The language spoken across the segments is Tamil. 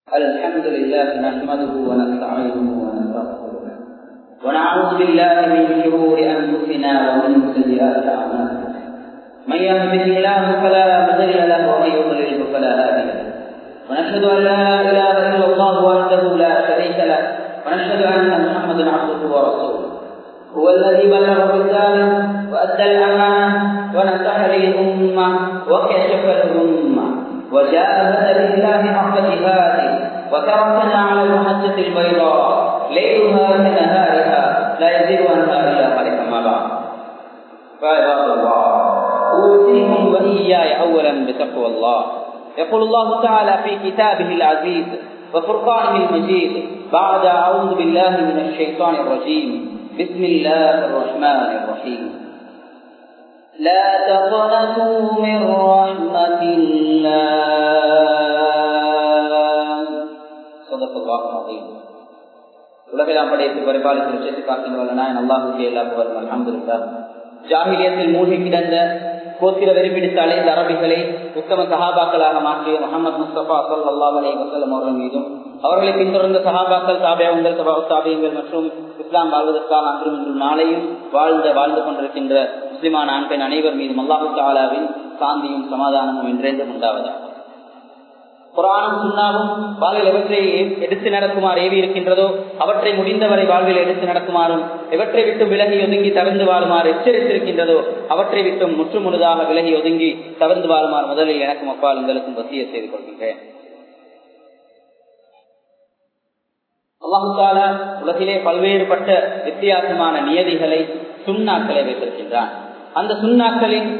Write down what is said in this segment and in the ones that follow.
الحمد لله نحمده ونستعينه ونستغفره ونعوذ بالله من شرور انفسنا ومن سيئات اعمالنا من يهده الله فلا مضل له ومن يضلل فلا هادي له ونشهد ان لا اله الا الله وحده لا شريك له ونشهد ان محمدا عبده ورسوله هو الذي بلغ الرساله وادى الامانه ونصح للامه وكشف الامه وجاهد بالله حق جهاده وتركنا على المحجة البيضاء ليلها كنهارها لا يزيد عنها الا هلك ما بعد فعباد الله اوصيكم واياي اولا بتقوى الله يقول الله تعالى في كتابه العزيز وفرقانه المجيد بعد اعوذ بالله من الشيطان الرجيم بسم الله الرحمن الرحيم لا تقنطوا من رحمة الله صدق الله العظيم உலகெல்லாம் படைத்து பரிபாலித்து விஷயத்தை காக்கின்ற நாயன் அல்லாஹுக்கு எல்லா புகழும் அல்ஹம்துலில்லா ஜாகிலியத்தில் மூழ்கி கிடந்த கோத்திர வெறிபிடித்த அலைந்த அரபிகளை உத்தம சகாபாக்களாக மாற்றிய முகமது முஸ்தபா சல் அல்லா அலி வசலம் அவர்கள் மீதும் அவர்களை பின்தொடர்ந்த சகாபாக்கள் தாபியாவுங்கள் சபா தாபியங்கள் மற்றும் இஸ்லாம் வாழ்வதற்காக அன்றும் இன்றும் நாளையும் வாழ்ந்த வாழ்ந்து கொண்டிருக்கின்ற முஸ்லிமான ஆண் பெண் அனைவர் மீதும் அல்லாஹு தாலாவின் சாந்தியும் சமாதானமும் என்றென்றும் உண்டாவதாக குரானும் சுண்ணாவும் வாழ்வில் எவற்றை எடுத்து நடக்குமாறு ஏவி இருக்கின்றதோ அவற்றை முடிந்தவரை வாழ்வில் எடுத்து நடக்குமாறும் எவற்றை விட்டு விலகி ஒதுங்கி தவிர்ந்து வாழுமாறு எச்சரித்திருக்கின்றதோ அவற்றை விட்டும் முற்று முழுதாக விலகி ஒதுங்கி தவிர்ந்து வாழுமாறு முதலில் எனக்கும் அப்பால் உங்களுக்கும் வசிய செய்து கொள்கின்றேன் அல்லாஹால உலகிலே பல்வேறுபட்ட வித்தியாசமான நியதிகளை சுண்ணாக்களை வைத்திருக்கின்றான் அந்த சுண்ணாக்களின்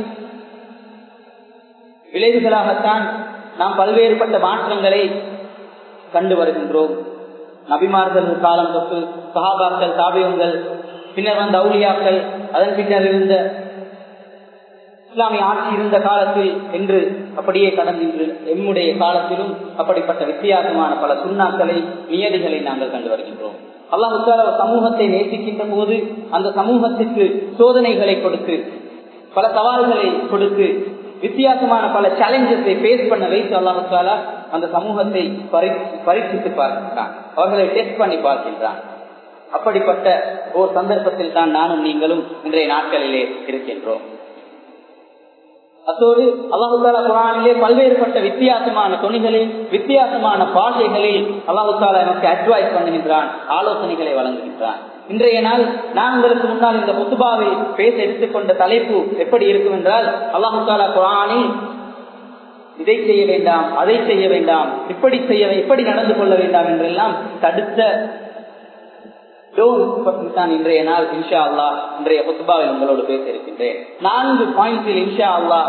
விளைவுகளாகத்தான் நாம் பல்வேறுபட்ட மாற்றங்களை கண்டு வருகின்றோம் நபிமார்கள் காலம் தொட்டு சகாபாக்கள் சாபியங்கள் பின்னர் வந்த அவுளியாக்கள் அதன் பின்னர் இருந்த இஸ்லாமிய ஆட்சி இருந்த காலத்தில் என்று அப்படியே கடந்து எம்முடைய காலத்திலும் அப்படிப்பட்ட வித்தியாசமான பல சுண்ணாக்களை நியதிகளை நாங்கள் கண்டு வருகின்றோம் அல்லாஹு சமூகத்தை நேசிக்கின்ற போது அந்த சமூகத்திற்கு சோதனைகளை கொடுத்து பல சவால்களை கொடுத்து வித்தியாசமான பல சேலஞ்சஸை பேஸ் பண்ண வைத்து அல்லாஹாலா அந்த சமூகத்தை பரீட்சித்து பார்க்கின்றான் அவர்களை டெஸ்ட் பண்ணி பார்க்கின்றான் அப்படிப்பட்ட ஓர் சந்தர்ப்பத்தில் தான் நானும் நீங்களும் இன்றைய நாட்களிலே இருக்கின்றோம் அத்தோடு அல்லாஹாலா குரானிலே பல்வேறுபட்ட வித்தியாசமான துணிகளில் வித்தியாசமான பாஷைகளில் அல்லாஹாலா எனக்கு அட்வைஸ் பண்ணுகின்றான் ஆலோசனைகளை வழங்குகின்றான் இன்றைய நாள் நான் உங்களுக்கு முன்னால் இந்த முத்துபாவை பேச எடுத்துக்கொண்ட தலைப்பு எப்படி இருக்கும் என்றால் அல்லாஹு தாலா குரானில் இதை செய்ய வேண்டாம் அதை செய்ய வேண்டாம் இப்படி செய்ய இப்படி நடந்து கொள்ள வேண்டாம் என்றெல்லாம் தடுத்த தான் இன்றைய நாள் இன்ஷா அல்லா இன்றைய புத்துபாவில் உங்களோடு பேச இருக்கின்றேன் நான்கு பாயிண்ட்ஸில் இன்ஷா அல்லா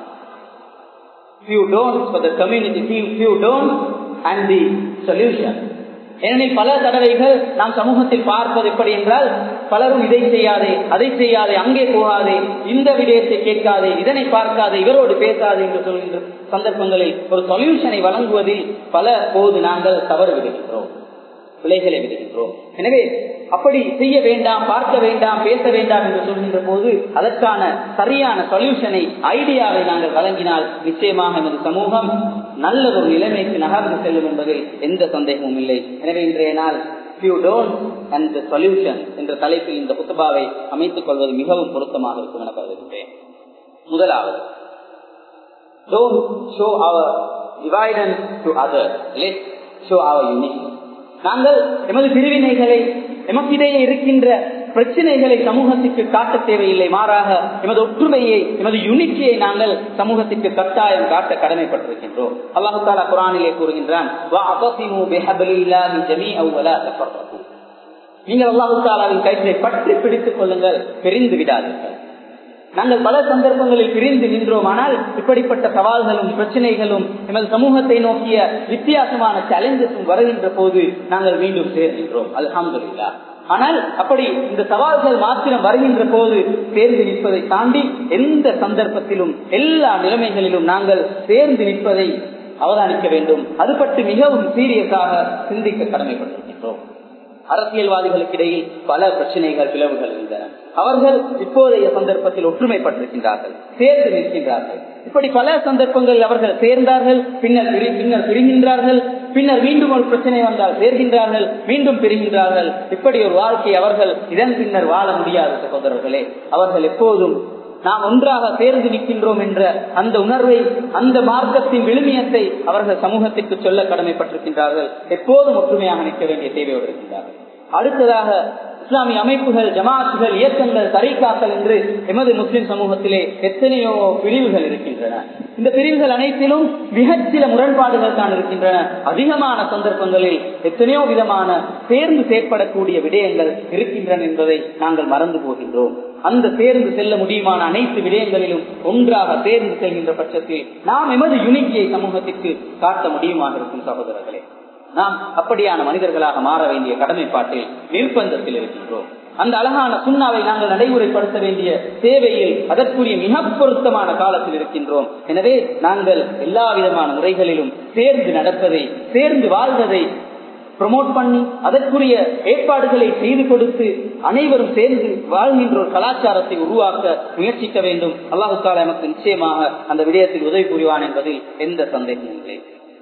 few don'ts for the community few, few don'ts and the solution ஏனெனில் பல தடவைகள் நாம் சமூகத்தில் பார்ப்பது எப்படி என்றால் பலரும் இதை செய்யாதே அதை செய்யாதே அங்கே போகாதே இந்த விடயத்தை கேட்காதே இதனை பார்க்காதே இவரோடு பேசாதே என்று சொல்கின்ற சந்தர்ப்பங்களில் ஒரு சொல்யூஷனை வழங்குவதில் பல போது நாங்கள் தவறு விடுகின்றோம் பிழைகளை விடுகின்றோம் எனவே அப்படி செய்ய வேண்டாம் பார்க்க வேண்டாம் பேச வேண்டாம் என்று சொல்கின்ற போது அதற்கான சரியான சொல்யூஷனை ஐடியாவை நாங்கள் வழங்கினால் நிச்சயமாக எமது சமூகம் நல்ல ஒரு நிலைமைக்கு நகர்ந்து செல்லும் என்பதில் எந்த சந்தேகமும் இல்லை எனவே இன்றைய நாள் few don't and the solution என்ற தலைப்பில் இந்த புத்தபாவை அமைத்துக் கொள்வது மிகவும் பொருத்தமாக இருக்கும் என கருதுகின்றேன் முதலாவது don't show our divisions to other let show our unique நாங்கள் எமது பிரிவினைகளை எமக்கிடையே இருக்கின்ற பிரச்சனைகளை சமூகத்திற்கு காட்ட தேவையில்லை மாறாக எமது ஒற்றுமையை எமது யூனிட்டியை நாங்கள் சமூகத்திற்கு கட்டாயம் காட்ட கடமைப்பட்டிருக்கின்றோம் அல்லாஹு தாலா குரானிலே கூறுகின்றான் நீங்கள் அல்லாஹு தாலாவின் கயிற்றை பற்றி பிடித்துக் கொள்ளுங்கள் பிரிந்து விடாதீர்கள் நாங்கள் பல சந்தர்ப்பங்களில் பிரிந்து நின்றோம் ஆனால் இப்படிப்பட்ட சவால்களும் பிரச்சனைகளும் எமது சமூகத்தை நோக்கிய வித்தியாசமான சேலஞ்சஸும் வருகின்ற போது நாங்கள் மீண்டும் சேர்கின்றோம் அல்ஹம்துல்லா ஆனால் அப்படி இந்த சவால்கள் மாத்திரம் வருகின்ற போது சேர்ந்து நிற்பதை தாண்டி எந்த சந்தர்ப்பத்திலும் எல்லா நிலைமைகளிலும் நாங்கள் சேர்ந்து நிற்பதை அவதானிக்க வேண்டும் அது பற்றி மிகவும் சீரியஸாக சிந்திக்க கடமைப்பட்டிருக்கின்றோம் அரசியல்வாதிகளுக்கு இடையில் பல பிரச்சனைகள் பிளவுகள் இருந்தன அவர்கள் இப்போதைய சந்தர்ப்பத்தில் ஒற்றுமைப்பட்டிருக்கின்றார்கள் சேர்ந்து நிற்கின்றார்கள் இப்படி பல சந்தர்ப்பங்களில் அவர்கள் சேர்ந்தார்கள் பின்னர் பிரி- பின்னர் பிரிகின்றார்கள் பின்னர் மீண்டும் ஒரு பிரச்சனை வந்தால் சேர்கின்றார்கள் மீண்டும் பிரிகின்றார்கள் இப்படி ஒரு வாழ்க்கை அவர்கள் இதன் பின்னர் வாழ முடியாது சகோதரர்களே அவர்கள் எப்போதும் நாம் ஒன்றாக சேர்ந்து நிற்கின்றோம் என்ற அந்த உணர்வை அந்த மார்க்கத்தின் விழுமியத்தை அவர்கள் சமூகத்திற்கு சொல்ல கடமைப்பட்டிருக்கின்றார்கள் எப்போதும் ஒற்றுமையாக நிற்க வேண்டிய தேவையோடு இருக்கின்றார்கள் அடுத்ததாக இஸ்லாமிய அமைப்புகள் ஜமாத்துகள் இயக்கங்கள் தரைக்காக்கள் என்று எமது முஸ்லிம் சமூகத்திலே எத்தனையோ பிரிவுகள் இருக்கின்றன இந்த பிரிவுகள் அனைத்திலும் மிகச் சில முரண்பாடுகள் தான் இருக்கின்றன அதிகமான சந்தர்ப்பங்களில் எத்தனையோ விதமான சேர்ந்து செயற்படக்கூடிய விடயங்கள் இருக்கின்றன என்பதை நாங்கள் மறந்து போகின்றோம் அந்த சேர்ந்து செல்ல முடியுமான அனைத்து விடயங்களிலும் ஒன்றாக சேர்ந்து செல்கின்ற பட்சத்தில் நாம் எமது யுனிட்டியை சமூகத்திற்கு காட்ட முடியுமாக இருக்கும் சகோதரர்களே நாம் அப்படியான மனிதர்களாக மாற வேண்டிய கடமைப்பாட்டில் நிர்பந்தத்தில் இருக்கின்றோம் அந்த அழகான சுண்ணாவை நாங்கள் நடைமுறைப்படுத்த வேண்டிய தேவையில் அதற்குரிய மிக பொருத்தமான காலத்தில் இருக்கின்றோம் எனவே நாங்கள் எல்லா விதமான முறைகளிலும் சேர்ந்து நடப்பதை சேர்ந்து வாழ்வதை ப்ரமோட் பண்ணி அதற்குரிய ஏற்பாடுகளை செய்து கொடுத்து அனைவரும் சேர்ந்து வாழ்கின்ற ஒரு கலாச்சாரத்தை உருவாக்க முயற்சிக்க வேண்டும் அல்லாஹு தாலா நமக்கு நிச்சயமாக அந்த விடயத்தில் உதவி புரிவான் என்பதில் எந்த சந்தேகமும் இல்லை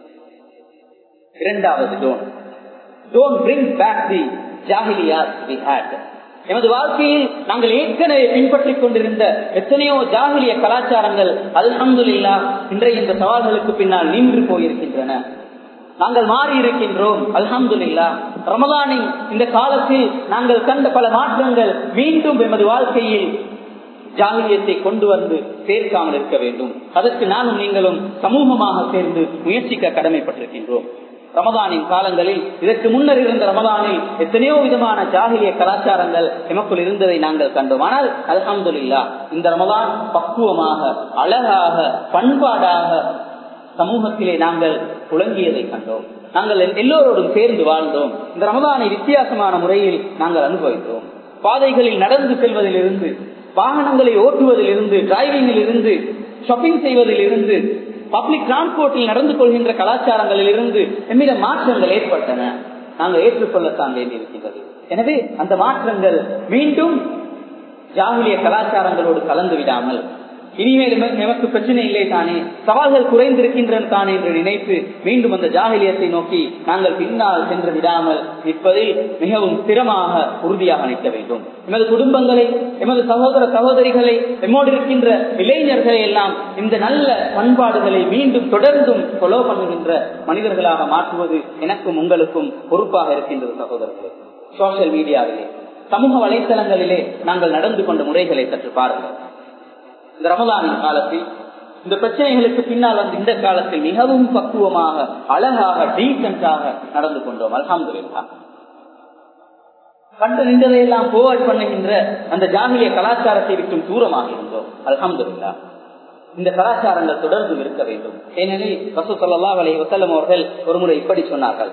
இரண்டாவது don don't bring back the ஜாகிலியாஸ் வி ஹேட் எமது வாழ்க்கையில் நாங்கள் ஏற்கனவே பின்பற்றிக் கொண்டிருந்த எத்தனையோ ஜாகிலிய கலாச்சாரங்கள் அல்ஹம்துல்லா இன்றைய இந்த சவால்களுக்கு பின்னால் நின்று போயிருக்கின்றன நாங்கள் மாறி இருக்கின்றோம் அல்ஹம்துல்லா ரமதானின் இந்த காலத்தில் நாங்கள் கண்ட பல மாற்றங்கள் மீண்டும் எமது வாழ்க்கையில் ஜாகிரியத்தை கொண்டு வந்து சேர்க்காமல் இருக்க வேண்டும் அதற்கு நானும் நீங்களும் சமூகமாக சேர்ந்து முயற்சிக்க கடமைப்பட்டிருக்கின்றோம் ரமதானின் காலங்களில் இதற்கு முன்னர் இருந்த ரமதானில் எத்தனையோ விதமான ஜாகிரிய கலாச்சாரங்கள் எமக்குள் இருந்ததை நாங்கள் கண்டோம் ஆனால் அல்ஹம்துல்லா இந்த ரமதான் பக்குவமாக அழகாக பண்பாடாக சமூகத்திலே நாங்கள் புழங்கியதை கண்டோம் நாங்கள் எல்லோரோடும் சேர்ந்து வாழ்ந்தோம் இந்த ரமதானை வித்தியாசமான முறையில் நாங்கள் அனுபவித்தோம் பாதைகளில் நடந்து செல்வதிலிருந்து வாகனங்களை ஓட்டுவதில் இருந்து டிரைவிங்கில் இருந்து ஷாப்பிங் செய்வதில் இருந்து பப்ளிக் டிரான்ஸ்போர்ட்டில் நடந்து கொள்கின்ற கலாச்சாரங்களில் இருந்து எம்மிட மாற்றங்கள் ஏற்பட்டன நாங்கள் ஏற்றுக்கொள்ளத்தான் வேண்டியிருக்கின்றது எனவே அந்த மாற்றங்கள் மீண்டும் ஜாகுலிய கலாச்சாரங்களோடு கலந்து விடாமல் இனிமேல் நமக்கு பிரச்சனை இல்லை தானே சவால்கள் குறைந்திருக்கின்றன தானே என்று நினைத்து மீண்டும் அந்த ஜாகிலியத்தை நோக்கி நாங்கள் பின்னால் சென்று விடாமல் நிற்பதில் மிகவும் ஸ்திரமாக உறுதியாக நிற்க வேண்டும் எமது குடும்பங்களை எமது சகோதர சகோதரிகளை எம்மோடு இருக்கின்ற இளைஞர்களை எல்லாம் இந்த நல்ல பண்பாடுகளை மீண்டும் தொடர்ந்தும் கொலோ பண்ணுகின்ற மனிதர்களாக மாற்றுவது எனக்கும் உங்களுக்கும் பொறுப்பாக இருக்கின்றது சகோதரர்களே சோசியல் மீடியாவிலே சமூக வலைத்தளங்களிலே நாங்கள் நடந்து கொண்ட முறைகளை சற்று பாருங்கள் இந்த ரமதானின் காலத்தில் இந்த பிரச்சனைகளுக்கு பின்னால் வந்து இந்த காலத்தில் மிகவும் பக்குவமாக அழகாக டீசென்டாக நடந்து கொண்டோம் அல்ஹாம்துல்லா கண்டு நின்றதையெல்லாம் போவாட் பண்ணுகின்ற அந்த ஜாகிய கலாச்சாரத்தை விட்டும் தூரமாக இருந்தோம் அல்ஹாம்துல்லா இந்த கலாச்சாரங்கள் தொடர்ந்து இருக்க வேண்டும் ஏனெனில் வசூ சல்லா அலை வசல்லம் அவர்கள் ஒருமுறை இப்படி சொன்னார்கள்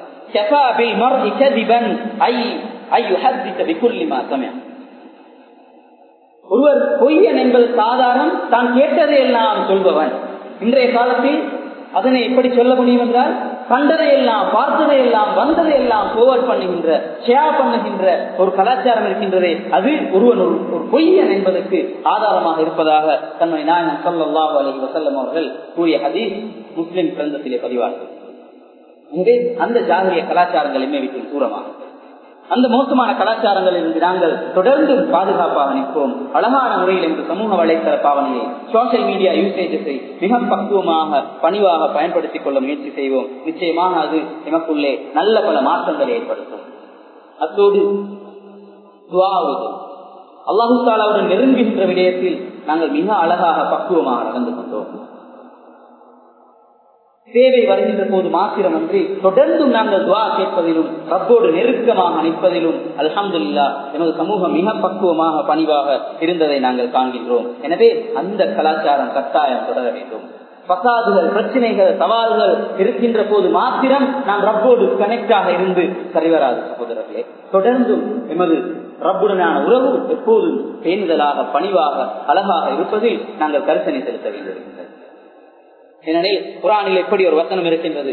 ஒருவர் பொய்யன் என்பது சாதாரணம் தான் கேட்டதை எல்லாம் சொல்பவன் இன்றைய காலத்தில் அதனை எப்படி சொல்ல முடியும் என்றால் கண்டதை எல்லாம் பார்த்ததை எல்லாம் வந்ததை எல்லாம் போவர்ட் பண்ணுகின்ற ஷேர் பண்ணுகின்ற ஒரு கலாச்சாரம் இருக்கின்றதே அது ஒருவன் ஒரு ஒரு பொய்யன் என்பதற்கு ஆதாரமாக இருப்பதாக தன்மை நாயன் சொல்லல்லா அலி வசல்லம் அவர்கள் கூறிய ஹதீஸ் முஸ்லிம் கிரந்தத்திலே பதிவார்கள் எனவே அந்த ஜாகிரிய கலாச்சாரங்கள் எம்மை விட்டு தூரமாக அந்த மோசமான கலாச்சாரங்களில் இருந்து நாங்கள் தொடர்ந்து பாதுகாப்பாக நிற்போம் அழகான முறையில் இந்த சமூக வலைத்தள பாவனையை சோசியல் மீடியா யூசேஜஸை மிக பக்குவமாக பணிவாக பயன்படுத்திக் கொள்ள முயற்சி செய்வோம் நிச்சயமாக அது எமக்குள்ளே நல்ல பல மாற்றங்களை ஏற்படுத்தும் அத்தோடு துவாவது அல்லாஹு தாலாவுடன் நெருங்குகின்ற விடயத்தில் நாங்கள் மிக அழகாக பக்குவமாக நடந்து கொண்டோம் தேவை வருகின்ற போது மாத்திரமன்றி தொடர்ந்தும் நாங்கள் துவா கேட்பதிலும் ரப்போடு நெருக்கமாக நிற்பதிலும் அல்ஹம்துல்லா எனது சமூகம் மிக பக்குவமாக பணிவாக இருந்ததை நாங்கள் காண்கின்றோம் எனவே அந்த கலாச்சாரம் கட்டாயம் தொடர வேண்டும் பசாதுகள் பிரச்சனைகள் சவால்கள் இருக்கின்ற போது மாத்திரம் நாம் ரப்போடு கனெக்டாக இருந்து சரிவராது சகோதரர்களே தொடர்ந்தும் எமது ரப்புடனான உறவு எப்போதும் பேணுதலாக பணிவாக அழகாக இருப்பதில் நாங்கள் கருத்தனை செலுத்த வேண்டியிருக்கின்றது ஏனெனில் குரானில் எப்படி ஒரு வசனம் இருக்கின்றது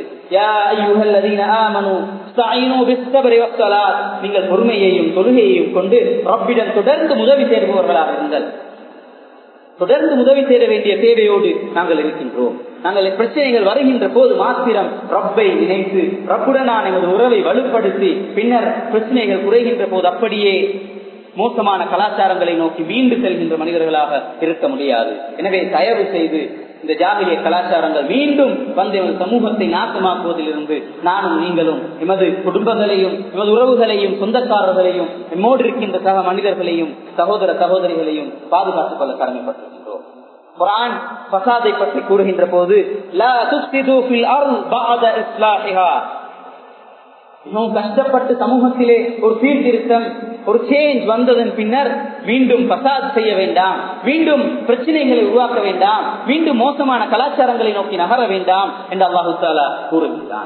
நீங்கள் பொறுமையையும் தொழுகையையும் கொண்டு ரப்பிடம் தொடர்ந்து உதவி சேர்பவர்களாக இருங்கள் தொடர்ந்து உதவி சேர வேண்டிய தேவையோடு நாங்கள் இருக்கின்றோம் நாங்கள் பிரச்சனைகள் வருகின்ற போது மாத்திரம் ரப்பை நினைத்து ரப்புடனான எமது உறவை வலுப்படுத்தி பின்னர் பிரச்சனைகள் குறைகின்ற போது அப்படியே மோசமான கலாச்சாரங்களை நோக்கி மீண்டு செல்கின்ற மனிதர்களாக இருக்க முடியாது எனவே தயவு செய்து இந்த ஜாகிரிய கலாச்சாரங்கள் மீண்டும் வந்து எமது சமூகத்தை நாசமாக்குவதிலிருந்து நானும் நீங்களும் எமது குடும்பங்களையும் எமது உறவுகளையும் சொந்தக்காரர்களையும் எம்மோடு இருக்கின்ற சக மனிதர்களையும் சகோதர சகோதரிகளையும் பாதுகாத்துக் கொள்ள கடமைப்பட்டிருக்கின்றோம் குரான் பசாதை பற்றி கூறுகின்ற போது மிகவும் கஷ்டப்பட்டு சமூகத்திலே ஒரு சீர்திருத்தம் ஒரு சேஞ்ச் வந்ததன் பின்னர் மீண்டும் பசாத் செய்ய வேண்டாம் மீண்டும் பிரச்சனைகளை உருவாக்க வேண்டாம் மீண்டும் மோசமான கலாச்சாரங்களை நோக்கி நகர வேண்டாம் என்று அல்லாஹு தாலா கூறுகின்றான்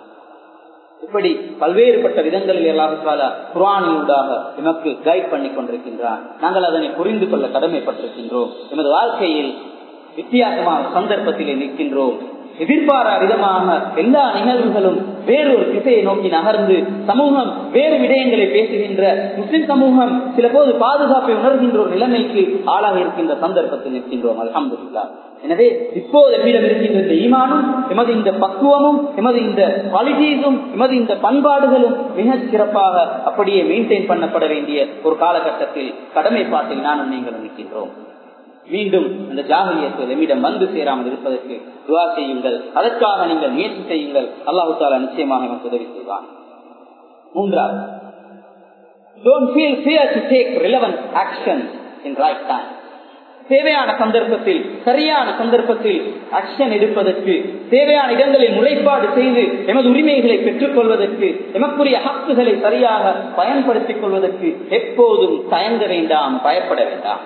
இப்படி பல்வேறுபட்ட விதங்களில் அல்லாஹாலா குரானியூடாக எமக்கு கைட் பண்ணி கொண்டிருக்கின்றான் நாங்கள் அதனை புரிந்து கொள்ள கடமைப்பட்டிருக்கின்றோம் எமது வாழ்க்கையில் வித்தியாசமான சந்தர்ப்பத்திலே நிற்கின்றோம் எதிர்பாரா விதமாக எல்லா நிகழ்வுகளும் வேறொரு திசையை நோக்கி நகர்ந்து சமூகம் வேறு விடயங்களை பேசுகின்ற முஸ்லிம் சமூகம் சில போது பாதுகாப்பை உணர்கின்ற ஒரு நிலைமைக்கு ஆளாக இருக்கின்ற சந்தர்ப்பத்தில் நிற்கின்றோம் அலமதுல்லா எனவே இப்போது எம்மிடம் இருக்கின்ற இந்த ஈமானும் எமது இந்த பக்குவமும் எமது இந்த குவாலிட்டிஸும் எமது இந்த பண்பாடுகளும் மிக சிறப்பாக அப்படியே மெயின்டைன் பண்ணப்பட வேண்டிய ஒரு காலகட்டத்தில் கடமைப்பாட்டில் நானும் நீங்களும் நிற்கின்றோம் மீண்டும் அந்த ஜாகிரியத்தில் எம்மிடம் வந்து சேராமல் இருப்பதற்கு துவா செய்யுங்கள் அதற்காக நீங்கள் முயற்சி செய்யுங்கள் அல்லாஹு தாலா நிச்சயமாக நமக்கு உதவி செய்வான் மூன்றாவது Don't feel fear to take relevant action in right time. தேவையான சந்தர்ப்பத்தில் சரியான சந்தர்ப்பத்தில் ஆக்ஷன் எடுப்பதற்கு தேவையான இடங்களில் முறைப்பாடு செய்து எமது உரிமைகளை பெற்றுக் கொள்வதற்கு எமக்குரிய ஹக்குகளை சரியாக பயன்படுத்திக் கொள்வதற்கு எப்போதும் தயங்க வேண்டாம் பயப்பட வேண்டாம்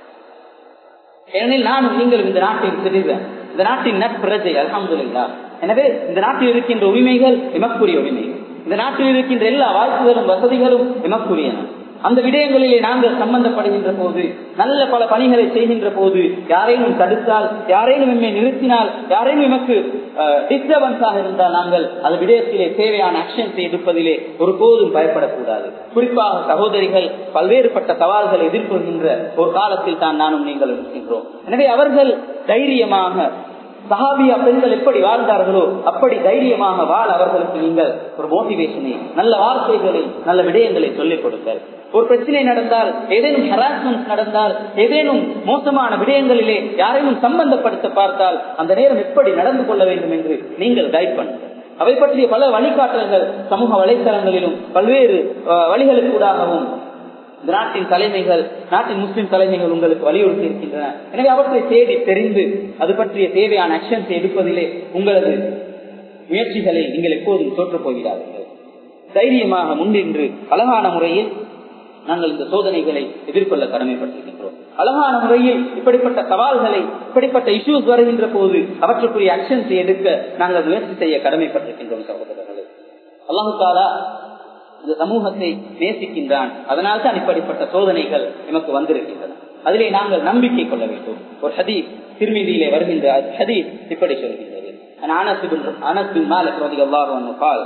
ஏனெனில் நானும் நீங்களும் இந்த நாட்டின் சிறிதன் இந்த நாட்டின் நட்பிரஜை அலமதுல்லா எனவே இந்த நாட்டில் இருக்கின்ற உரிமைகள் எமக்குரிய உரிமைகள் இந்த நாட்டில் இருக்கின்ற எல்லா வாய்ப்புகளும் வசதிகளும் எமக்குரியன அந்த விடயங்களிலே நாங்கள் சம்பந்தப்படுகின்ற போது நல்ல பல பணிகளை செய்கின்ற போது யாரேனும் தடுத்தால் யாரேனும் எம்மை நிறுத்தினால் யாரேனும் எமக்கு டிஸ்டர்பன்ஸாக இருந்தால் நாங்கள் அந்த விடயத்திலே தேவையான ஆக்ஷன்ஸை எடுப்பதிலே ஒருபோதும் பயப்படக்கூடாது குறிப்பாக சகோதரிகள் பல்வேறுபட்ட சவால்களை எதிர்கொள்கின்ற ஒரு காலத்தில் தான் நானும் நீங்கள் இருக்கின்றோம் எனவே அவர்கள் தைரியமாக சஹாபியா பெண்கள் எப்படி வாழ்ந்தார்களோ அப்படி தைரியமாக வாழ அவர்களுக்கு நீங்கள் ஒரு மோட்டிவேஷனை நல்ல வார்த்தைகளை நல்ல விடயங்களை சொல்லிக் கொடுங்கள் ஒரு பிரச்சனை நடந்தால் ஏதேனும் ஹராஸ்மெண்ட் நடந்தால் ஏதேனும் மோசமான விடயங்களிலே யாரையும் சம்பந்தப்படுத்த பார்த்தால் அந்த நேரம் எப்படி நடந்து கொள்ள வேண்டும் என்று நீங்கள் கைட் பண்ணுங்கள் அவை பற்றிய பல வழிகாட்டல்கள் சமூக வலைத்தளங்களிலும் பல்வேறு வழிகளுக்கூடாகவும் இந்த நாட்டின் தலைமைகள் நாட்டின் முஸ்லிம் தலைமைகள் உங்களுக்கு வலியுறுத்தி இருக்கின்றன எனவே அவற்றை தேடி தெரிந்து அது பற்றிய தேவையான ஆக்ஷன்ஸ் எடுப்பதிலே உங்களது முயற்சிகளை நீங்கள் எப்போதும் தோற்று போகிறார்கள் தைரியமாக முன்னின்று அழகான முறையில் நாங்கள் இந்த சோதனைகளை எதிர்கொள்ள கடமைப்பட்டிருக்கின்றோம் அழகான முறையில் இப்படிப்பட்ட சவால்களை இப்படிப்பட்ட இஷ்யூஸ் வருகின்ற போது அவற்றுக்குரிய ஆக்ஷன்ஸ் எடுக்க நாங்கள் முயற்சி செய்ய கடமைப்பட்டிருக்கின்றோம் சகோதரர்களே அல்லாஹு தாலா இந்த சமூகத்தை நேசிக்கின்றான் அதனால் தான் இப்படிப்பட்ட சோதனைகள் நமக்கு வந்திருக்கின்றன அதிலே நாங்கள் நம்பிக்கை கொள்ள வேண்டும் ஒரு ஹதீஸ் திருமதியிலே வருகின்ற ஹதீஸ் இப்படி சொல்கின்றது அனஸ் பின் மாலிக் ரலியல்லாஹு அன்ஹு قال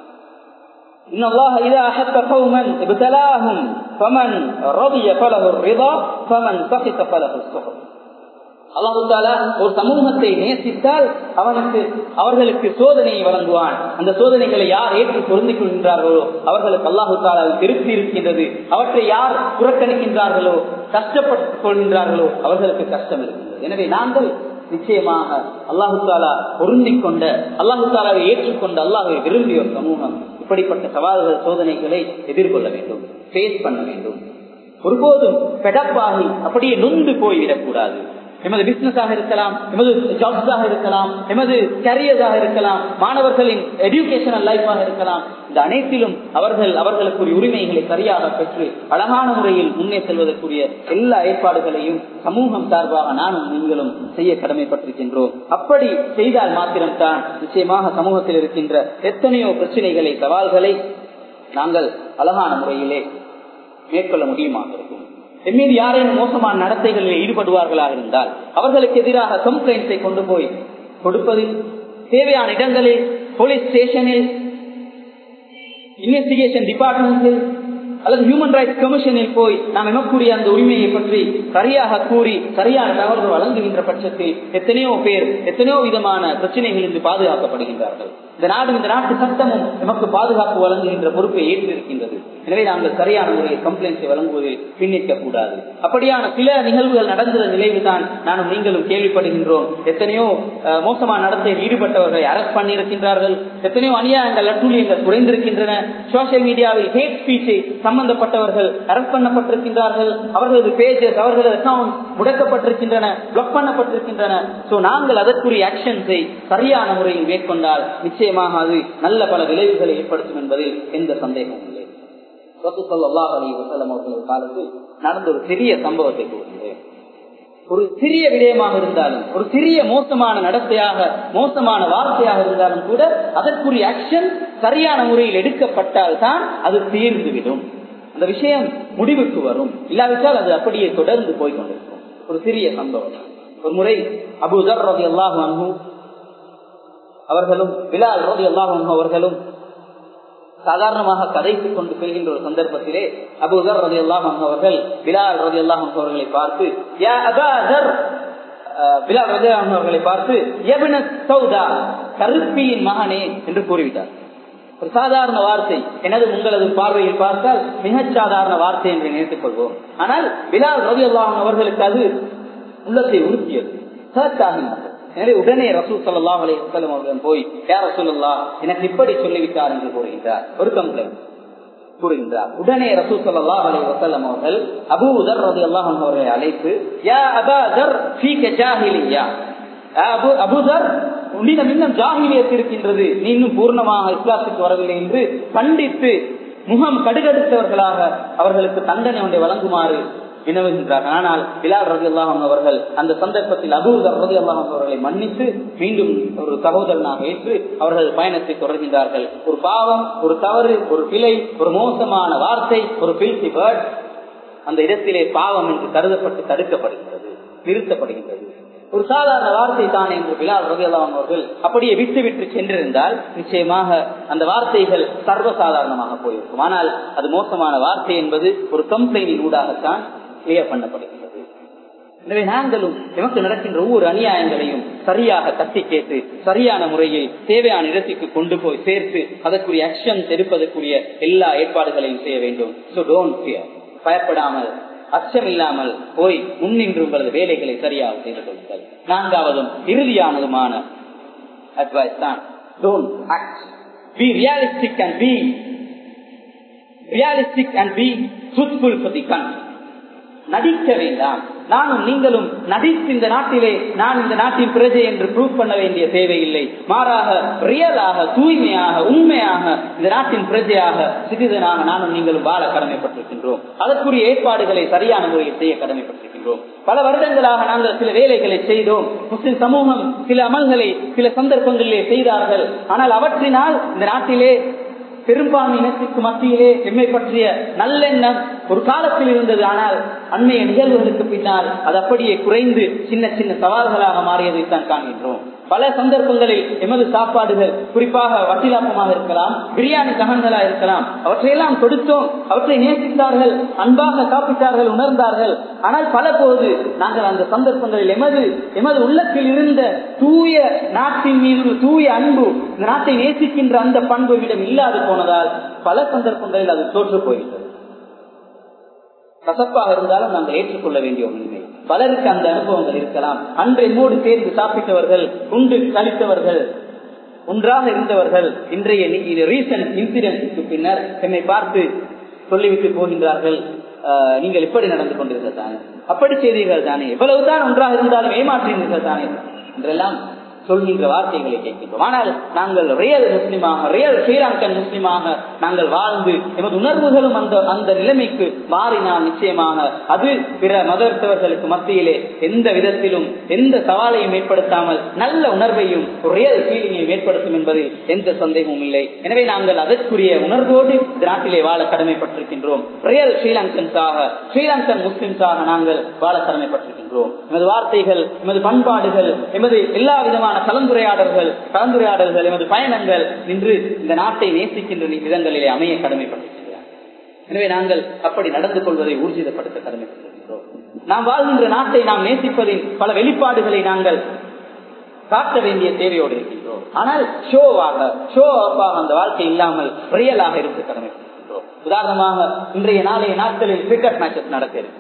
إن الله إذا أحب قوما ابتلاهم فمن رضي فله الرضا فمن سخط فله السخط அல்லாஹாலா ஒரு சமூகத்தை நேசித்தால் அவனுக்கு அவர்களுக்கு சோதனையை வழங்குவான் அந்த சோதனைகளை யார் ஏற்று பொருந்திக் கொள்கின்றார்களோ அவர்களுக்கு அல்லாஹு தாலா திருப்தி இருக்கின்றது அவற்றை யார் புறக்கணிக்கின்றார்களோ கஷ்டப்பட்டுக் கொள்கின்றார்களோ அவர்களுக்கு கஷ்டம் இருக்கின்றது எனவே நாங்கள் நிச்சயமாக அல்லாஹு தாலா பொருந்திக் கொண்ட அல்லாஹு தாலாவை ஏற்றுக்கொண்ட அல்லாஹை விரும்பிய ஒரு சமூகம் இப்படிப்பட்ட சவால்கள் சோதனைகளை எதிர்கொள்ள வேண்டும் ஃபேஸ் பண்ண வேண்டும் ஒருபோதும் பெடப்பாகி அப்படியே நொந்து போய்விடக் கூடாது எமது பிசினஸாக இருக்கலாம் எமது ஜாப்ஸாக இருக்கலாம் எமது கேரியர்ஸாக இருக்கலாம் மாணவர்களின் எஜுகேஷனல் லைஃபாக இருக்கலாம் இந்த அனைத்திலும் அவர்கள் அவர்களுக்குரிய உரிமைகளை சரியாக பெற்று அழகான முறையில் முன்னே செல்வதற்குரிய எல்லா ஏற்பாடுகளையும் சமூகம் சார்பாக நானும் நீங்களும் செய்ய கடமைப்பட்டிருக்கின்றோம் அப்படி செய்தால் மாத்திரம்தான் நிச்சயமாக சமூகத்தில் இருக்கின்ற எத்தனையோ பிரச்சனைகளை சவால்களை நாங்கள் அழகான முறையிலே மேற்கொள்ள முடியுமாக இருக்கும் எம்மீது யாரேனும் மோசமான நடத்தைகளில் ஈடுபடுவார்களாக இருந்தால் அவர்களுக்கு எதிராக கம்ப்ளைண்ட்ஸை கொண்டு போய் கொடுப்பதில் தேவையான இடங்களில் போலீஸ் ஸ்டேஷனில் இன்வெஸ்டிகேஷன் டிபார்ட்மெண்டில் அல்லது ஹியூமன் ரைட்ஸ் கமிஷனில் போய் நாம் எமக்கூடிய அந்த உரிமையை பற்றி சரியாக கூறி சரியான தகவல்கள் வழங்குகின்ற பட்சத்தில் எத்தனையோ பேர் எத்தனையோ விதமான பிரச்சனைகள் இன்று பாதுகாக்கப்படுகின்றார்கள் இந்த நாடும் இந்த நாட்டு சட்டமும் நமக்கு பாதுகாப்பு வழங்குகின்ற பொறுப்பை ஏற்றிருக்கின்றது எனவே நாங்கள் சரியான முறையில் கம்ப்ளைண்ட்ஸை வழங்குவதில் பின்னிக்க கூடாது அப்படியான சில நிகழ்வுகள் நடந்த நிலையில்தான் நானும் நீங்களும் கேள்விப்படுகின்றோம் எத்தனையோ மோசமான நடத்தையில் ஈடுபட்டவர்களை அரெஸ்ட் பண்ணியிருக்கின்றார்கள் எத்தனையோ அநியாயங்கள் அட்டூழியங்கள் குறைந்திருக்கின்றன சோசியல் மீடியாவில் ஹேட் ஸ்பீச்சை சம்பந்தப்பட்டவர்கள் அரெஸ்ட் பண்ணப்பட்டிருக்கின்றார்கள் அவர்களது பேஜஸ் அவர்களது அக்கௌண்ட் முடக்கப்பட்டிருக்கின்றன பிளாக் பண்ணப்பட்டிருக்கின்றன சோ நாங்கள் அதற்குரிய ஆக்ஷன்ஸை சரியான முறையில் மேற்கொண்டால் நிச்சயமாக அது நல்ல பல விளைவுகளை ஏற்படுத்தும் என்பதில் எந்த சந்தேகமும் இல்லை அவர்கள் காலத்தில் நடந்த ஒரு சிறிய சம்பவத்தை கூறுகிறேன் ஒரு சிறிய விடயமாக இருந்தாலும் ஒரு சிறிய மோசமான நடத்தையாக மோசமான வார்த்தையாக இருந்தாலும் கூட அதற்குரிய ஆக்ஷன் சரியான முறையில் எடுக்கப்பட்டால் தான் அது தீர்ந்துவிடும் அந்த விஷயம் முடிவுக்கு வரும் இல்லாவிட்டால் அது அப்படியே தொடர்ந்து போய்கொண்டிருக்கும் ஒரு சிறிய சம்பவம் ஒரு முறை அபுதர் ரவி அல்லாஹ் அவர்களும் பிலால் ரவி அல்லாஹ் அவர்களும் சாதாரணமாக கதைத்துக் கொண்டு செல்கின்ற ஒரு சந்தர்ப்பத்திலே அபுதர் ரதி அல்லாஹ் அவர்கள் பிலால் ரதி அல்லாஹ் அவர்களை பார்த்து பிலால் ரதி அவர்களை பார்த்து சௌதா கருப்பியின் மகனே என்று கூறிவிட்டார் ஒரு சாதாரண வார்த்தை எனது உங்களது பார்வையில் பார்த்தால் மிகச் சாதாரண வார்த்தை என்று நினைத்துக் கொள்வோம் ஆனால் பிலால் ரவி அல்லாஹ் அவர்களுக்கு அது உள்ளத்தை உறுத்தியது சர்ச் ஆகினார்கள் எனவே உடனே ரசூல் சல்லா அலி வசலம் அவர்கள் போய் யார் ரசூல்லா எனக்கு இப்படி சொல்லிவிட்டார் என்று கூறுகின்றார் ஒரு கம்ப்ளைண்ட் கூறுகின்றார் உடனே ரசூல் சல்லா அலி வசலம் அவர்கள் அபு உதர் ரதி அல்லாஹ் அவர்களை அழைத்து யா அபாதர் ஜாஹிலியா அபுதர் உன்னிடம் இன்னும் ஜாகிலியத் இருக்கின்றது நீ இன்னும் பூர்ணமாக இஸ்லாத்துக்கு வரவில்லை என்று கண்டித்து முகம் கடுகடுத்தவர்களாக அவர்களுக்கு தண்டனை ஒன்றை வழங்குமாறு வினவுகின்றார்கள் ஆனால் பிலால் ரவி அல்லாஹம் அவர்கள் அந்த சந்தர்ப்பத்தில் அபூதர் ரவி அல்லாஹம் அவர்களை மன்னித்து மீண்டும் ஒரு சகோதரனாக ஏற்று அவர்கள் பயணத்தை தொடர்கின்றார்கள் ஒரு பாவம் ஒரு தவறு ஒரு பிழை ஒரு மோசமான வார்த்தை ஒரு பில்சி பேர்ட் அந்த இடத்திலே பாவம் என்று கருதப்பட்டு தடுக்கப்படுகின்றது நிறுத்தப்படுகின்றது ஒரு சாதாரண வார்த்தை தான் என்று பிலால் ரவியலாம் அவர்கள் அப்படியே விட்டு விட்டு சென்றிருந்தால் நிச்சயமாக அந்த வார்த்தைகள் சர்வசாதாரணமாக போயிருக்கும் ஆனால் அது மோசமான வார்த்தை என்பது ஒரு கம்ப்ளைண்டின் ஊடாகத்தான் கிளியர் பண்ணப்படுகின்றது எனவே நாங்களும் எமக்கு நடக்கின்ற ஒவ்வொரு அநியாயங்களையும் சரியாக தட்டி கேட்டு சரியான முறையில் தேவையான இடத்துக்கு கொண்டு போய் சேர்த்து அதற்குரிய ஆக்ஷன் எடுப்பதற்குரிய எல்லா ஏற்பாடுகளையும் செய்ய வேண்டும் ஸோ டோன்ட் ஃபியர் பயப்படாமல் அச்சம் இல்லாமல் போய் முன்னின்று உங்களது வேலைகளை சரியாக செய்து கொள்ளுங்கள் நான்காவதும் இறுதியானதுமான அட்வைஸ் தான் don't act be realistic and be realistic and be truthful for the country நடிக்க வேண்டாம் நானும் நீங்களும் நடித்து இந்த நாட்டிலே நான் இந்த நாட்டின் பிரஜை என்று ப்ரூவ் பண்ண வேண்டிய தேவையில்லை மாறாக ரியலாக தூய்மையாக உண்மையாக இந்த நாட்டின் பிரஜையாக சிறிதனாக நானும் நீங்களும் வாழ கடமைப்பட்டிருக்கின்றோம் அதற்குரிய ஏற்பாடுகளை சரியான முறையில் செய்ய கடமைப்பட்டிருக்கின்றோம் பல வருடங்களாக நாங்கள் சில வேலைகளை செய்தோம் முஸ்லிம் சமூகம் சில அமல்களை சில சந்தர்ப்பங்களிலே செய்தார்கள் ஆனால் அவற்றினால் இந்த நாட்டிலே பெரும்பான்மை இனத்திற்கு மத்தியிலே எம்மை பற்றிய நல்லெண்ணம் ஒரு காலத்தில் இருந்தது ஆனால் அண்மைய நிகழ்வுகளுக்கு பின்னால் அது அப்படியே குறைந்து சின்ன சின்ன சவால்களாக மாறியதை தான் காண்கின்றோம் பல சந்தர்ப்பங்களில் எமது சாப்பாடுகள் குறிப்பாக வட்டிலாப்பமாக இருக்கலாம் பிரியாணி சகன்களா இருக்கலாம் அவற்றையெல்லாம் கொடுத்தோம் அவற்றை நேசித்தார்கள் அன்பாக சாப்பிட்டார்கள் உணர்ந்தார்கள் ஆனால் பல போது நாங்கள் அந்த சந்தர்ப்பங்களில் எமது எமது உள்ளத்தில் இருந்த தூய நாட்டின் மீது தூய அன்பு இந்த நாட்டை நேசிக்கின்ற அந்த பண்பு இடம் இல்லாது போனதால் பல சந்தர்ப்பங்களில் அது தோற்று போயிட்டது கசப்பாக இருந்தாலும் நாங்கள் ஏற்றுக்கொள்ள வேண்டிய உண்மை பலருக்கு அந்த அனுபவங்கள் இருக்கலாம் அன்று என்னோடு சேர்ந்து சாப்பிட்டவர்கள் உண்டு கழித்தவர்கள் ஒன்றாக இருந்தவர்கள் இன்றைய ரீசன்ட் இன்சிடென்ட்க்கு பின்னர் என்னை பார்த்து சொல்லிவிட்டு போகின்றார்கள் நீங்கள் இப்படி நடந்து கொண்டிருந்த தானே அப்படி செய்தீர்கள் தானே எவ்வளவுதான் ஒன்றாக இருந்தாலும் ஏமாற்றினீர்கள் தானே என்றெல்லாம் சொல்கின்ற வார்த்தைகளை கேட்கின்றோம் ஆனால் நாங்கள் ரியல் முஸ்லிமாக ரியல் ஸ்ரீலங்கன் முஸ்லிமாக நாங்கள் வாழ்ந்து எமது உணர்வுகளும் அந்த அந்த நிலைமைக்கு மாறினால் நிச்சயமாக அது பிற மதத்தவர்களுக்கு மத்தியிலே எந்த விதத்திலும் எந்த சவாலையும் ஏற்படுத்தாமல் நல்ல உணர்வையும் ரியல் ஃபீலிங்கையும் ஏற்படுத்தும் என்பதில் எந்த சந்தேகமும் இல்லை எனவே நாங்கள் அதற்குரிய உணர்வோடு இந்த நாட்டிலே வாழ கடமைப்பட்டிருக்கின்றோம் ரியல் ஸ்ரீலங்கன்ஸாக ஸ்ரீலங்கன் முஸ்லிம்ஸாக நாங்கள் வாழ கடமைப்பட்டிருக்கின்றோம் எமது வார்த்தைகள் எமது பண்பாடுகள் எமது எல்லா விதமான விதமான கலந்துரையாடல்கள் கலந்துரையாடல்கள் எமது பயணங்கள் இன்று இந்த நாட்டை நேசிக்கின்ற விதங்களிலே அமைய கடமைப்பட்டிருக்கிறார் எனவே நாங்கள் அப்படி நடந்து கொள்வதை ஊர்ஜிதப்படுத்த கடமைப்பட்டிருக்கிறோம் நாம் வாழ்கின்ற நாட்டை நாம் நேசிப்பதின் பல வெளிப்பாடுகளை நாங்கள் காட்ட வேண்டிய தேவையோடு இருக்கின்றோம் ஆனால் ஷோவாக ஷோ ஆஃபாக அந்த வாழ்க்கை இல்லாமல் ரியலாக இருக்க கடமைப்பட்டிருக்கின்றோம் உதாரணமாக இன்றைய நாளைய நாட்களில் கிரிக்கெட் மேட்சஸ் நடக்க இருக்கு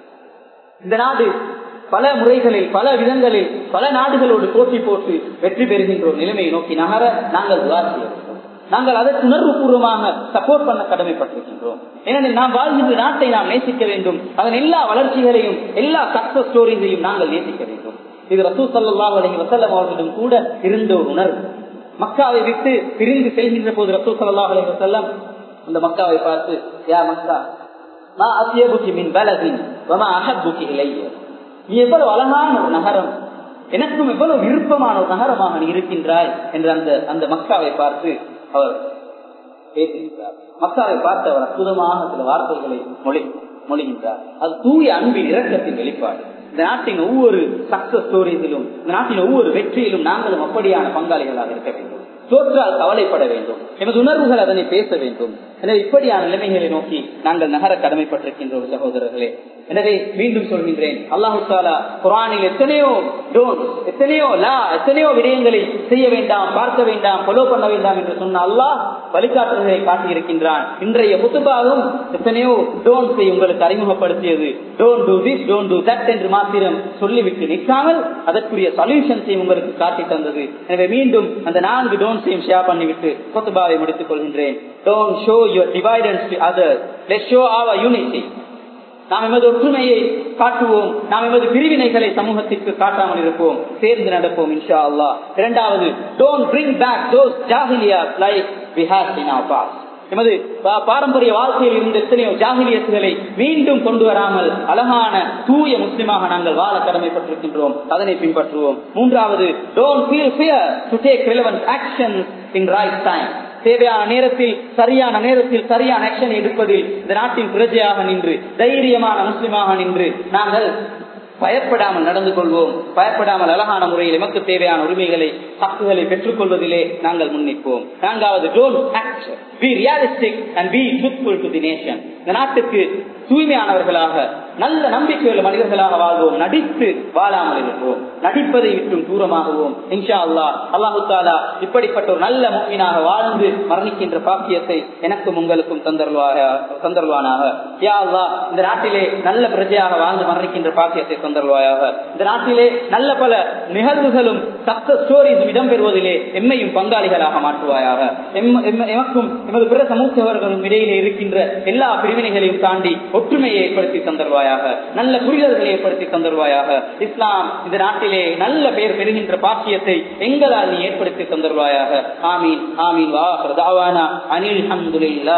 இந்த நாடு பல முறைகளில் பல விதங்களில் பல நாடுகளோடு போட்டி போட்டு வெற்றி பெறுகின்ற ஒரு நிலைமையை நோக்கி நகர நாங்கள் உதாசி நாங்கள் அதற்கு உணர்வு பூர்வமாக சப்போர்ட் பண்ண கடமைப்பட்டிருக்கின்றோம் ஏனெனில் நாம் வாழ்கின்ற நாட்டை நாம் நேசிக்க வேண்டும் அதன் எல்லா வளர்ச்சிகளையும் எல்லா சக்சஸ் ஸ்டோரிஸையும் நாங்கள் நேசிக்க வேண்டும் இது ரசூ சல்லா அலஹி வசல்லம் அவர்களிடம் கூட இருந்த ஒரு உணர்வு மக்காவை விட்டு பிரிந்து செல்கின்ற போது ரசூ சல்லா அலஹி வசல்லம் அந்த மக்காவை பார்த்து யா மக்கா மா அசியபுக்கி மின் பலதின் வமா அஹப்புக்கி இளைய நீ எவ்வளவு அழகான ஒரு நகரம் எனக்கும் எவ்வளவு விருப்பமான ஒரு நகரமாக நீ இருக்கின்றாய் என்று அந்த அந்த மக்காவை பார்த்து அவர் பேசுகின்றார் மக்காவை பார்த்து அவர் அற்புதமாக சில வார்த்தைகளை மொழி மொழிகின்றார் அது தூய அன்பின் இரக்கத்தின் வெளிப்பாடு இந்த நாட்டின் ஒவ்வொரு சக்சஸ் ஸ்டோரிஸிலும் இந்த நாட்டின் ஒவ்வொரு வெற்றியிலும் நாங்களும் அப்படியான பங்காளிகளாக இருக்க வேண்டும் தோற்றால் கவலைப்பட வேண்டும் எமது உணர்வுகள் அதனை பேச வேண்டும் எனவே இப்படியான நிலைமைகளை நோக்கி நாங்கள் நகர கடமைப்பட்டிருக்கின்றோம் சகோதரர்களே எனவே மீண்டும் சொல்கின்றேன் அல்லாஹு தாலா குரானில் எத்தனையோ டோன் எத்தனையோ லா எத்தனையோ விடயங்களை செய்ய வேண்டாம் பார்க்க வேண்டாம் ஃபாலோ பண்ண வேண்டாம் என்று சொன்ன அல்லாஹ் வழிகாட்டுதலை காட்டியிருக்கின்றான் இன்றைய புத்துபாகும் எத்தனையோ டோன்ஸை உங்களுக்கு அறிமுகப்படுத்தியது don't do this don't do that என்று மாத்திரம் சொல்லிவிட்டு நிற்காமல் அதற்குரிய சொல்யூஷன்ஸையும் உங்களுக்கு காட்டி தந்தது எனவே மீண்டும் அந்த நான்கு டோன்ஸையும் ஷேர் பண்ணிவிட்டு கொத்துபாவை முடித்துக் கொள்கின்றேன் don't show your dividends to other let show our unity நாம் எமது ஒற்றுமையை காட்டுவோம் நாம் எமது பிரிவினைகளை சமூகத்திற்கு காட்டாமல் இருப்போம் சேர்ந்து நடப்போம் இன்ஷா அல்லா இரண்டாவது டோன்ட் பிரிங் பேக் தோஸ் ஜாகிலியா like we have in our past எமது பாரம்பரிய வாழ்க்கையில் இருந்த எத்தனையோ ஜாகிலியத்துகளை மீண்டும் கொண்டு வராமல் அழகான தூய முஸ்லிமாக நாங்கள் வாழ கடமைப்பட்டிருக்கின்றோம் அதனை பின்பற்றுவோம் மூன்றாவது don't feel fear to take relevant action in right time தேவையான நேரத்தில் சரியான நேரத்தில் சரியான ஆக்ஷன் எடுப்பதில் இந்த நாட்டின் பிரஜையாக நின்று தைரியமான முஸ்லிமாக நின்று நாங்கள் பயப்படாமல் நடந்து கொள்வோம் பயப்படாமல் அழகான முறையில் எமக்கு தேவையான உரிமைகளை ஹக்குகளை பெற்றுக் கொள்வதிலே நாங்கள் முன்னிப்போம் நான்காவது don't act be realistic and be truthful to the nation இந்த நாட்டுக்கு தூய்மையானவர்களாக நல்ல நம்பிக்கையுள்ள மனிதர்களாக வாழ்வோம் நடித்து வாழாமல் இருப்போம் நடிப்பதை விட்டும் தூரமாகவும் இன்ஷா அல்லா அல்லாஹு தாலா இப்படிப்பட்ட ஒரு நல்ல முக்கியனாக வாழ்ந்து மரணிக்கின்ற பாக்கியத்தை எனக்கும் உங்களுக்கும் தந்தருவாக தந்தருவானாக யா அல்லா இந்த நாட்டிலே நல்ல பிரஜையாக வாழ்ந்து மரணிக்கின்ற பாக்கியத்தை தந்தருவாயாக இந்த நாட்டிலே நல்ல பல நிகழ்வுகளும் சக்சஸ் ஸ்டோரிஸும் இடம்பெறுவதிலே எம்மையும் பங்காளிகளாக மாற்றுவாயாக எமக்கும் எமது பிற சமூகவர்களும் இடையிலே இருக்கின்ற எல்லா பிரிவினைகளையும் தாண்டி ஒற்றுமையை ஏற்படுத்தி தந்தருவாயாக நல்ல புரிதல்களை ஏற்படுத்தி தந்தருவாயாக இஸ்லாம் இந்த நாட்டிலே நல்ல பெயர் பெறுகின்ற பாக்கியத்தை எங்களால் நீ ஏற்படுத்தி தந்தருவாயாக ஆமீன் ஆமீன் வா அனில் அஹமதுல்லா